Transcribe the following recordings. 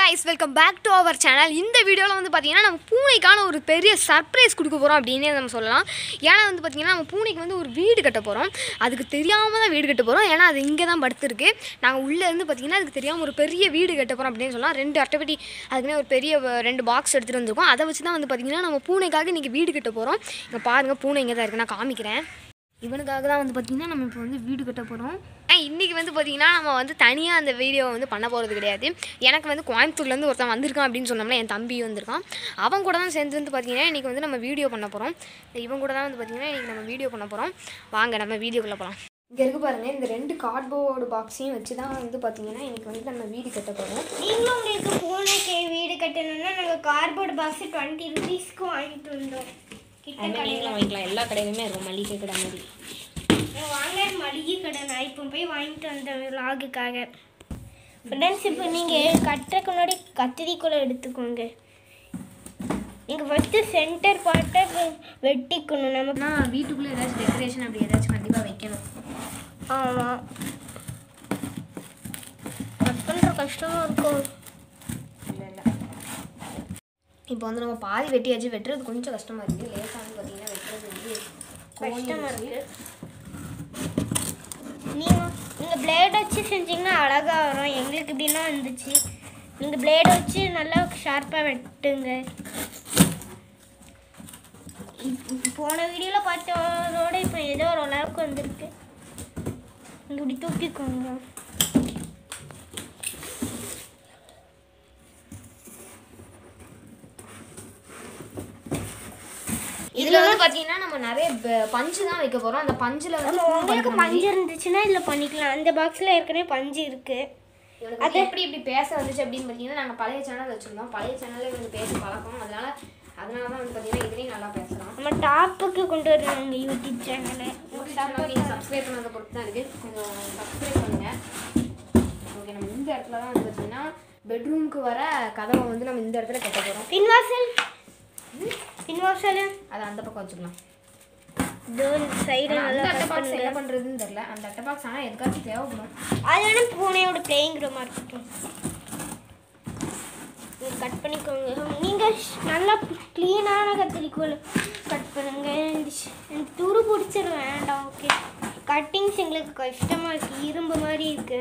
Guys welcome back to our channel இந்த வீடியோவில் வந்து பார்த்தீங்கன்னா நம்ம பூனைக்கான ஒரு பெரிய சர்ப்ரைஸ் கொடுக்க போகிறோம் அப்படின்னே நம்ம சொல்லலாம் ஏன்னா வந்து பார்த்தீங்கன்னா நம்ம பூனைக்கு வந்து ஒரு வீடு கட்ட போகிறோம் அதுக்கு தெரியாமல் தான் வீடு கட்ட போகிறோம் ஏன்னா அது இங்கே தான் படுத்துருக்கு நாங்கள் உள்ளே இருந்து பார்த்தீங்கன்னா அதுக்கு தெரியாமல் ஒரு பெரிய வீடு கட்ட போகிறோம் அப்படின்னு சொல்லலாம் ரெண்டு அட்டைப்பெட்டி அதுக்குன்னே ஒரு பெரிய வ- ரெண்டு பாக்ஸ் எடுத்துகிட்டு வந்திருக்கோம் அதை வச்சு தான் வந்து பார்த்தீங்கன்னா நம்ம பூனைக்காக இன்றைக்கி வீடு கட்ட போகிறோம் இங்கே பாருங்கள் பூனை இங்கே தான் இருக்குது நான் காமிக்கிறேன் இவனுக்காக தான் வந்து பார்த்திங்கன்னா நம்ம இப்போ வந்து வீடு கட்ட போகிறோம் இன்றைக்கி வந்து பார்த்திங்கன்னா நம்ம வந்து தனியாக அந்த வீடியோவை வந்து பண்ண போகிறது கிடையாது எனக்கு வந்து கோயம்புத்தூர்லேருந்து ஒருத்தன் வந்திருக்கான் அப்படின்னு சொன்னோம்னா என் தம்பி வந்திருக்கான் அவன் கூட தான் சேர்ந்து வந்து பார்த்திங்கன்னா இன்றைக்கி வந்து நம்ம வீடியோ பண்ண போகிறோம் இவன் கூட தான் வந்து பார்த்திங்கன்னா இன்றைக்கி நம்ம வீடியோ பண்ண போகிறோம் வாங்க நம்ம வீடியோக்குள்ளே போகலாம் இங்கே இருக்கு பாருங்கள் இந்த ரெண்டு கார்ட்போர்டு பாக்ஸையும் வச்சு தான் வந்து பார்த்திங்கன்னா இன்றைக்கி வந்து நம்ம வீடு கட்ட போகிறோம் நீங்களும் உங்களுக்கு பூனைக்கு வீடு கட்டணும்னா நாங்கள் கார்ட்போர்ட் பாக்ஸ் டுவெண்ட்டி ருபீஸ்க்கு வாங்கிட்டு வந்தோம் கிட்ட அதுமாதிரி நீங்களும் வாங்கிக்கலாம் எல்லா கடையிலுமே இருக்கும் மளிகை கடை மாதிரி நான் வாங்க மளிகை கடை நான் இப்போ போய் வாங்கிட்டு வந்தேன் விலாகுக்காக ஃப்ரெண்ட்ஸ் இப்போ நீங்கள் கட்டுறதுக்கு முன்னாடி கத்திரிக்கோலை எடுத்துக்கோங்க நீங்கள் ஃபஸ்ட்டு சென்டர் பார்ட்டை வெட்டிக்கணும் நமக்கு ஆனால் வீட்டுக்குள்ளே ஏதாச்சும் டெக்கரேஷன் அப்படி ஏதாச்சும் கண்டிப்பாக வைக்கணும் ஆமாம் கட் பண்ணுற கஷ்டமாக இருக்கும் இல்லை இல்லை இப்போ வந்து நம்ம பாதி வெட்டியாச்சு வெட்டுறது கொஞ்சம் கஷ்டமாக இருக்குது லேசாக வந்து பார்த்தீங்கன்னா வெட்டுறது வந்து கஷ்டமாக இருக்கு நீங்கள் நீங்கள் பிளேட் வச்சு செஞ்சீங்கன்னா அழகாக வரும் எங்களுக்கு இப்படின்னா வந்துச்சு நீங்கள் பிளேட் வச்சு நல்லா ஷார்ப்பாக வெட்டுங்க இப்~ போன வீடியோவில் பார்த்ததோட இப்போ ஏதோ ஒரு அளவுக்கு வந்திருக்கு இங்கே இப்படி தூக்கிக்கோங்க இதில் வந்து பார்த்தீங்கன்னா நம்ம நிறைய ப- பஞ்சு தான் வைக்க போகிறோம் அந்த பஞ்சில் வந்து பூ உங்களுக்கு வைக்கிற மாதிரி. பஞ்சு இருந்துச்சுன்னா இதில் பண்ணிக்கலாம் அந்த பாக்ஸில் ஏற்கனவே பஞ்சு இருக்குது இவனுக்கு வந்து எப்படி இப்படி பேச வந்துச்சு அப்படின்னு பார்த்தீங்கன்னா நாங்கள் பழைய சேனல் வச்சுருந்தோம் பழைய சேனலில் இவனுக்கு பேச பழக்கம் அதனால அதனால தான் வந்து பார்த்தீங்கன்னா இதுலேயும் நல்லா பேசலாம் நம்ம டாப்புக்கு கொண்டு வருவாங்க யூடியூப் சேனலை நீங்கள் சப்ஸ்கிரைப் பண்ணதை பொறுத்து தான் இருக்குது கொஞ்சம் சப்ஸ்கிரைப் பண்ணுங்கள் ஓகே நம்ம இந்த இடத்துல தான் வந்து பார்த்தீங்கன்னா பெட்ரூமுக்கு வர கதவை வந்து நம்ம இந்த இடத்துல கட்ட போகிறோம் பின்வாசல் பின்வாசல் அதை அந்த பக்கம் வச்சுக்கலாம் இதோ சைடு ஆனா நல்லா அந்த அட்டை cut பாக்ஸ் பண்ணுங்க என்ன பண்ணுறதுன்னு தெரியல அந்த அட்டை பாக்ஸ் ஆனால் எதுக்காச்சும் தேவைப்படும் அது வேணா பூனையோட பிளேயிங் ரூமாக இருக்கட்டும் கட் பண்ணிக்கோங்க நீங்கள் நல்லா க்ளீனான கத்திரிக்கோல் கட் பண்ணுங்க இந்த ஷ்- இந்த துரு பிடிச்சிட வேண்டாம் ஓகே கட்டிங்ஸ் எங்களுக்கு கஷ்டமாக இருக்குது இரும்பு மாதிரி இருக்குது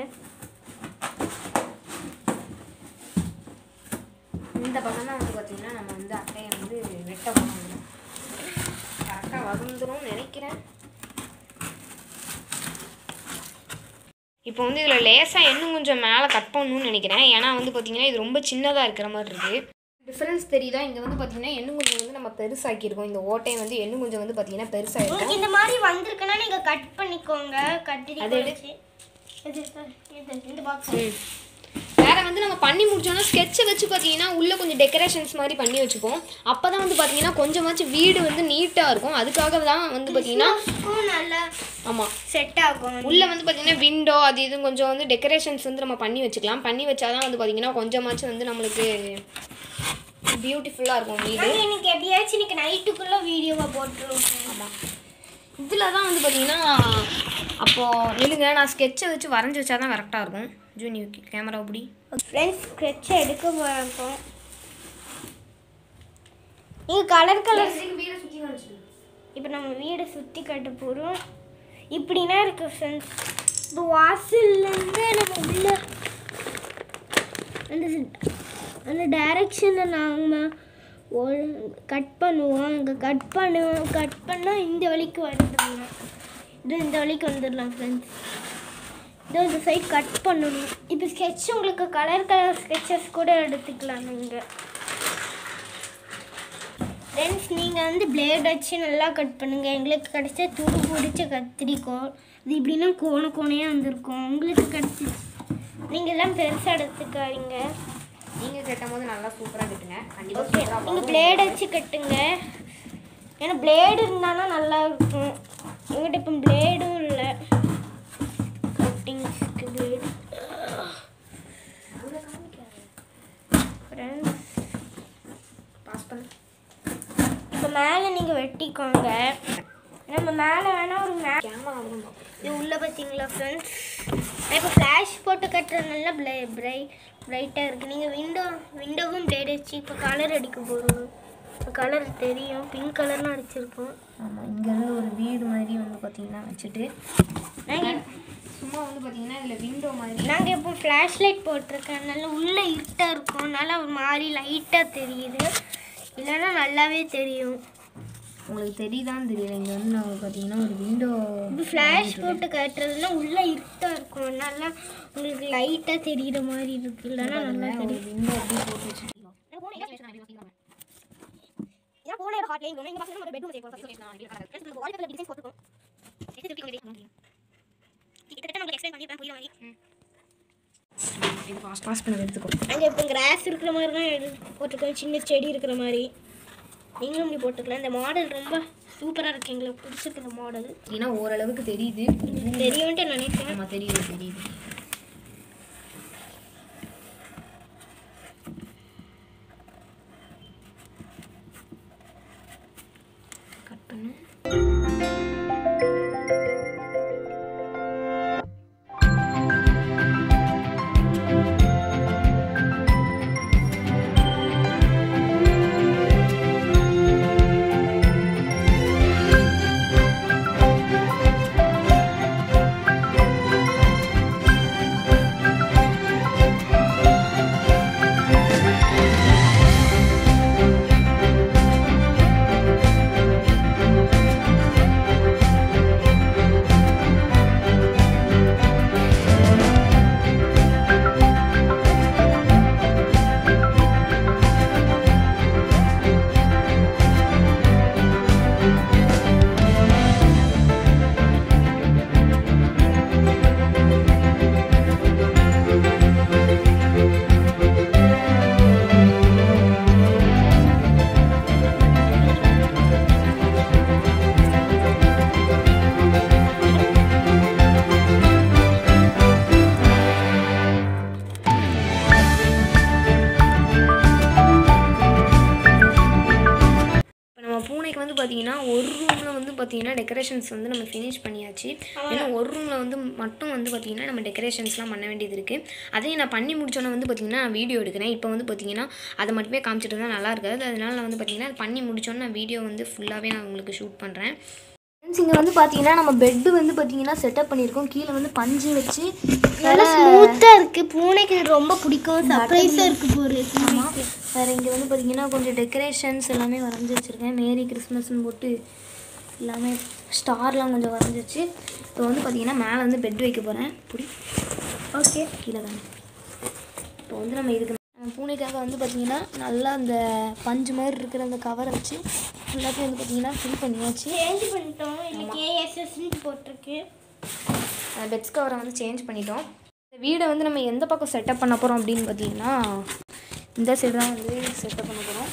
இந்த பக்கம் தான் வந்து பார்த்தீங்கன்னா நம்ம வந்து அட்டையை வந்து வெட்ட போகிறோம் கரெக்டாக வளர்ந்துரும்னு நினைக்கிறேன் இப்போ வந்து இதில் லேசாக இன்னும் கொஞ்சம் மேலே கட் பண்ணணும்னு நினைக்கிறேன் ஏன்னா வந்து பார்த்தீங்கன்னா இது ரொம்ப சின்னதாக இருக்கிற மாதிரி இருக்குது டிஃப்ரென்ஸ் தெரியுதா இங்கே வந்து பார்த்தீங்கன்னா இன்னும் கொஞ்சம் வந்து நம்ம பெருசாக்கியிருக்கோம் இந்த ஓட்டையை வந்து இன்னும் கொஞ்சம் வந்து பார்த்தீங்கன்னா பெருசாகிருக்கும் உங்களுக்கு இந்த மாதிரி வந்திருக்குன்னா நீங்கள் கட் பண்ணிக்கோங்க கத்திரிக்கோல் எடு. வச்சு இது இது இந்த பாக்ஸ் ம். வேற வந்து நம்ம பண்ணி முடிச்சோம்னா ஸ்கெட்சை வச்சு பார்த்தீங்கன்னா உள்ளே கொஞ்சம் டெக்கரேஷன்ஸ் மாதிரி பண்ணி வச்சுப்போம் அப்போ தான் வந்து பார்த்தீங்கன்னா கொஞ்சமாச்சும் வீடு வந்து நீட்டாக இருக்கும் அதுக்காக தான் வந்து பார்த்தீங்கன்னா நல்லா ஆமாம் செட் ஆகும் உள்ளே வந்து பார்த்தீங்கன்னா விண்டோ அது இது கொஞ்சம் வந்து டெக்கரேஷன்ஸ் வந்து நம்ம பண்ணி வச்சுக்கலாம் பண்ணி வச்சாதான் வந்து பார்த்தீங்கன்னா கொஞ்சமாச்சும் வந்து நம்மளுக்கு பியூட்டிஃபுல்லாக இருக்கும் வீடு நாங்கள் இன்னைக்கு எப்படியாச்சும் இன்னைக்கு நைட்டுக்குள்ளே வீடியோவை போட்டுருவோம் ஆமாம் இதில் தான் வந்து பார்த்தீங்கன்னா அப்போது நிலுங்க நான் ஸ்கெட்சை வச்சு வரைஞ்சி வச்சா தான் கரெக்டாக இருக்கும் ஜூனி கேமரா அப்படி ஃப்ரெண்ட்ஸ் ஸ்கெட்சை எடுக்க போகிறோம் நீங்கள் கலர் கலர் வீடை சுற்றி காமிச்சிட்டு இப்போ நம்ம வீடை சுற்றி கட்ட போகிறோம் இப்படின்னா இருக்கு ஃப்ரெண்ட்ஸ் இப்போ வாசல்லேருந்து நம்ம உள்ள அந்த அந்த டைரக்ஷனில் நாங்கள் கட் பண்ணுவோம் அங்கே கட் பண்ணுவோம் கட் பண்ணால் இந்த வழிக்கு வந்துடலாம் இது இந்த வழிக்கு வந்துடலாம் ஃப்ரெண்ட்ஸ் இதோ இந்த சைட் கட் பண்ணணும் இப்போ ஸ்கெட்ச் உங்களுக்கு கலர் கலர் ஸ்கெட்சஸ் கூட எடுத்துக்கலாம் நீங்கள் ஃப்ரெண்ட்ஸ் நீங்கள் வந்து பிளேட் வச்சு நல்லா கட் பண்ணுங்கள் எங்களுக்கு கிடைச்ச துரு பிடிச்ச கத்திரிக்கோள் இது இப்படின்னா கோண கோணையாக வந்திருக்கும் உங்களுக்கு கிடச்சி நீங்கள் எல்லாம் பெருசாக எடுத்துக்காதீங்க நீங்கள் கட்டும் போது நல்லா சூப்பராக கட்டுங்க கண்டிப்பாக ஓகே சூப்பராக நீங்கள் பிளேட் வச்சு கட்டுங்க ஏன்னா பிளேடு இருந்தானா நல்லா இருக்கும் எங்கிட்ட இப்போ பிளேடும் இல்லை கட்டிங்ஸ்க்கு பிளேடு ஃப்ரெண்ட்ஸ் பாஸ் பண்ணு இப்போ மேலே நீங்கள் வெட்டிக்கோங்க நம்ம மேலே வேணால் ஒரு மே கேமரா வந்து இது உள்ளே பார்த்தீங்களா ஃப்ரெண்ட்ஸ் நான் இப்போ ஃப்ளாஷ் போட்டு கட்டுறதுனால பிளை பிரைட் பிரைட்டாக இருக்குது நீங்கள் விண்டோ விண்டோவும் பிளேட் வச்சு இப்போ கலர் அடிக்க போகிறோம் கலர் தெரியும் பிங்க் கலர்லாம் அடிச்சிருக்கோம் ஆமாம் இங்கேருந்து ஒரு வீடு மாதிரி வந்து பார்த்தீங்கன்னா வச்சுட்டு நாங்கள் சும்மா வந்து பார்த்தீங்கன்னா இதில் விண்டோ மாதிரி நாங்கள் இப்போ ஃப்ளாஷ் லைட் போட்டிருக்கறனால உள்ளே இருட்டாக இருக்கும் அதனால ஒரு மாதிரி லைட்டாக தெரியுது இல்லைன்னா நல்லாவே தெரியும் உங்களுக்கு தெரியுதான்னு தெரியல இங்கே வந்து நாங்கள் பார்த்தீங்கன்னா ஒரு விண்டோ இப்போ ஃப்ளாஷ் போட்டு கட்டுறதுனா உள்ளே இருட்டாக இருக்கும் அதனால உங்களுக்கு லைட்டாக தெரியுற மாதிரி இருக்கு இல்லைன்னா நல்லா தெரியும் ஒரு விண்டோ அப்படியே போட்டு வச்சுருக்கோம் பாஸ் பண்ண எடுத்துக்கோ அங்கே இப்போ கிராஸ் இருக்கிற மாதிரி தான் எடுத்து போட்டிருக்கோம் சின்ன செடி இருக்கிற மாதிரி நீங்களும் இப்படி போட்டுக்கலாம் இந்த மாடல் ரொம்ப சூப்பராக இருக்கு எங்களுக்கு பிடிச்சிருக்கிற மாடல் ஏன்னா ஓரளவுக்கு தெரியுது தெரியும்ட்டு நினைக்கிறேன் ஆமாம் தெரியுது தெரியுது கட் பண்ணு இப்போ நம்ம பூனைக்கு வந்து பார்த்தீங்கன்னா ஒரு ரூமில் வந்து பார்த்தீங்கன்னா டெக்கரேஷன்ஸ் வந்து நம்ம ஃபினிஷ் பண்ணியாச்சு ஏன்னா ஒரு ரூமில் வந்து மட்டும் வந்து பார்த்தீங்கன்னா நம்ம டெக்கரேஷன்ஸ்லாம் பண்ண வேண்டியது இருக்குது அதையும் நான் பண்ணி முடிச்சோன்னே வந்து பார்த்தீங்கன்னா நான் வீடியோ எடுக்கிறேன் இப்போ வந்து பார்த்தீங்கன்னா அதை மட்டுமே காமிச்சிட்டு இருந்தால் நல்லா இருக்காது அதனால நான் வந்து பார்த்தீங்கன்னா அது பண்ணி முடிச்சோன்னே நான் வீடியோ வந்து ஃபுல்லாகவே நான் உங்களுக்கு ஷூட் பண்ணுறேன் ஃப்ரெண்ட்ஸ் இங்கே வந்து பார்த்தீங்கன்னா நம்ம பெட்டு வந்து பார்த்தீங்கன்னா செட்டப் பண்ணியிருக்கோம் கீழே வந்து பஞ்சு வச்சு நல்லா ஸ்மூத்தாக இருக்குது பூனைக்கு இது ரொம்ப பிடிக்கும் சர்ப்ரைஸாக இருக்குது போரு வேறு இங்கே வந்து பார்த்தீங்கன்னா கொஞ்சம் டெக்கரேஷன்ஸ் எல்லாமே வரைஞ்சி வச்சுருக்கேன் மேரி கிறிஸ்மஸ்னு போட்டு எல்லாமே ஸ்டார்லாம் கொஞ்சம் வரைஞ்சி வச்சு இப்போ வந்து பார்த்தீங்கன்னா மேலே வந்து பெட் வைக்க போகிறேன் புடி ஓகே கீழே தானே இப்போ வந்து நம்ம இதுக்கு நம்ம பூனைக்காக வந்து பார்த்தீங்கன்னா நல்லா அந்த பஞ்சு மாதிரி இருக்கிற அந்த கவரை வச்சு எல்லாத்தையும் வந்து பார்த்தீங்கன்னா ஃபில் பண்ணியாச்சு சேஞ்ச் பண்ணிட்டோம் இல்லை கேஎஸ்எஸ்ன்னு போட்டிருக்கு அந்த பெட்ஸ் கவரை வந்து சேஞ்ச் பண்ணிட்டோம் இந்த வீடை வந்து நம்ம எந்த பக்கம் செட்டப் பண்ண போகிறோம் அப்படின்னு பார்த்தீங்கன்னா இந்த சைடு தான் வந்து செட்டப் பண்ண போகிறோம்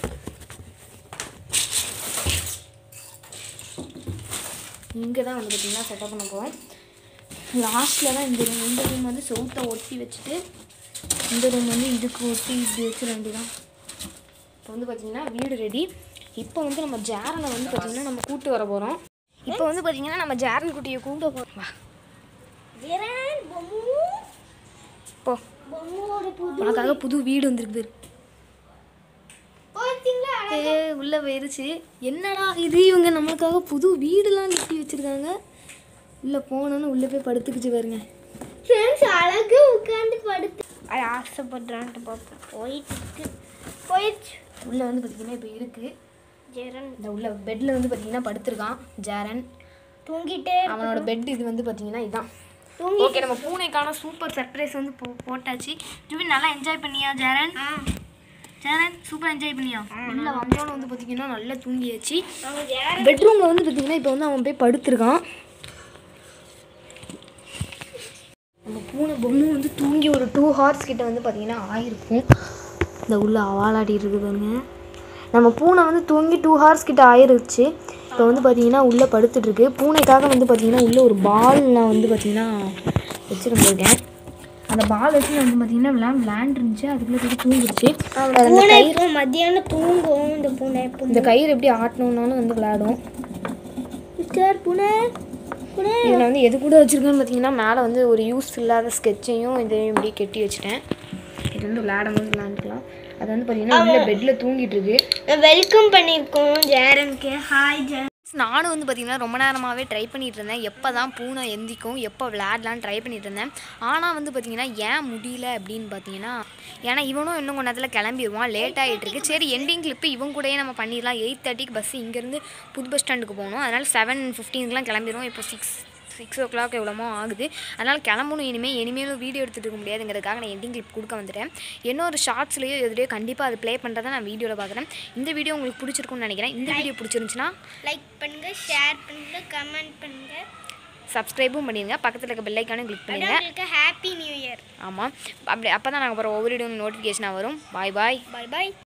இங்கே தான் வந்து பார்த்திங்கன்னா செட்டப் பண்ண போகிறோம் லாஸ்ட்டில் தான் இந்த ரூம் இந்த ரூம் வந்து செவுத்தை ஒட்டி வச்சுட்டு இந்த ரூம் வந்து இதுக்கு ஒட்டி இப்படி வச்சிட வேண்டியதான் இப்போ வந்து பார்த்திங்கன்னா வீடு ரெடி இப்போ வந்து நம்ம ஜேரனை வந்து பார்த்திங்கன்னா நம்ம கூட்டு வர போகிறோம் இப்போ வந்து பார்த்திங்கன்னா நம்ம ஜேரன் குட்டியை கூப்பிட போகிறோம் வா ஜெரான் பொம்மு போ பொம்முவோட புது உனக்காக புது வீடு வந்திருக்கு பார்த்தீங்களா ஏ உள்ளே போயிருச்சு என்னடா இது இவங்க நம்மளுக்காக புது வீடுலாம் கட்டி வச்சுருக்காங்க உள்ளே போனோன்னு உள்ளே போய் படுத்துக்கிச்சு பாருங்க ஃப்ரெண்ட்ஸ் அழகு உட்காந்து படுத்து அது ஆசைப்படுறான்ட்டு பார்ப்போம் போயிட்டு இருக்கு போயிடுச்சு உள்ளே வந்து பார்த்திங்கன்னா இப்போ இருக்குது ஜெரன் இந்த உள்ள பெட்டில் வந்து பார்த்திங்கன்னா படுத்திருக்கான் ஜேரன் தூங்கிட்டே அவனோட பெட் இது வந்து பார்த்திங்கன்னா இதான் தூங்கி ஓகே நம்ம பூனைக்கான சூப்பர் சர்ப்ரைஸ் வந்து போ போட்டாச்சு ஜுபி நல்லா என்ஜாய் பண்ணியா ஜேரன் ஆ ஜேரன் சூப்பர் என்ஜாய் பண்ணியா உள்ள வந்தோன்னு வந்து பார்த்திங்கன்னா நல்லா தூங்கியாச்சு அவங்க ஜெரன் பெட்ரூமில் வந்து பார்த்திங்கன்னா இப்போ வந்து அவன் போய் படுத்திருக்கான் நம்ம பூனை பொம்மை வந்து தூங்கி ஒரு டூ ஹார்ஸ் கிட்ட வந்து பார்த்திங்கன்னா ஆயிருக்கும் இந்த உள்ள அவாலாடி இருக்கு பாருங்க நம்ம பூனை வந்து தூங்கி டூ ஹார்ஸ் கிட்ட ஆயிருச்சு இப்போ வந்து பார்த்திங்கன்னா உள்ளே படுத்துட்ருக்கு பூனைக்காக வந்து பார்த்திங்கன்னா உள்ளே ஒரு பால் நான் வந்து பார்த்திங்கன்னா வச்சுருந்துருக்கேன் அந்த பால் வச்சு வந்து பார்த்திங்கன்னா விளாண்ட் விளாண்டுருந்துச்சு அதுக்குள்ளே போய் தூங்கிடுச்சு அந்த பூனை கயிறு இப்போ மத்தியானம் தூங்கும் இந்த பூனை எப்போ இந்த கயிறு எப்படி ஆட்டணுன்னாலும் வந்து விளையாடும் மிஸ்டர் பூனை கூட இதில் வந்து எது கூட வச்சுருக்கேன்னு பார்த்தீங்கன்னா மேலே வந்து ஒரு யூஸ் இல்லாத ஸ்கெட்சையும் இதையும் இப்படி கெட்டி வச்சுட்டேன் இது வந்து விளையாடும் போது விளையாண்டுக்கலாம் அது வந்து பார்த்தீங்கன்னா உள்ள பெட்டில் தூங்கிட்டு இருக்கு வெல்கம் பண்ணியிருக்கோம் ஜெயரனுக்கு ஹாய் ஜெய நானும் வந்து பார்த்திங்கன்னா ரொம்ப நேரமாகவே ட்ரை பண்ணிட்டு இருந்தேன் எப்போ தான் பூனை எந்திக்கும் எப்போ விளையாடலான்னு ட்ரை பண்ணிட்டு இருந்தேன் ஆனால் வந்து பார்த்திங்கன்னா ஏன் முடியல அப்படின்னு பார்த்தீங்கன்னா ஏன்னா இவனும் இன்னும் கொஞ்ச நேரத்தில் கிளம்பிடுவான் லேட் ஆகிட்டு இருக்கு சரி எண்டிங் கிளிப்பு இவன் கூடயே நம்ம பண்ணிடலாம் எயிட் தேர்ட்டிக்கு பஸ் இங்கேருந்து புது பஸ் ஸ்டாண்டுக்கு போகணும் அதனால் செவன் ஃபிஃப்டீனுக்குலாம் கிளம்பிடுவோம் இப்போ சிக்ஸ் சிக்ஸ் ஓ கிளாக் எவ்வளோமோ ஆகுது அதனால் கிளம்பணும் இனிமேல் இனிமேலும் வீடியோ எடுத்துகிட்டு இருக்க முடியாதுங்கிறதுக்காக நான் எண்டிங் கிளிப் கொடுக்க வந்துட்டேன் இன்னொரு ஷார்ட்ஸ்லேயோ எதுலையோ கண்டிப்பாக அது ப்ளே பண்ணுறதை நான் வீடியோவில் பார்க்குறேன் இந்த வீடியோ உங்களுக்கு பிடிச்சிருக்கும்னு நினைக்கிறேன் இந்த வீடியோ பிடிச்சிருந்துச்சுன்னா லைக் பண்ணுங்க ஷேர் பண்ணுங்க கமெண்ட் பண்ணுங்க சப்ஸ்கிரைபும் பண்ணிடுங்க பக்கத்தில் இருக்க பெல் ஐக்கானும் கிளிக் பண்ணிடுங்க உங்களுக்கு ஹாப்பி நியூ இயர் ஆமாம் அப்படி அப்போ தான் நாங்கள் அப்புறம் ஒவ்வொரு வீடியோ நோட்டிஃபிகேஷனாக வரும் பாய் பாய் பை பாய்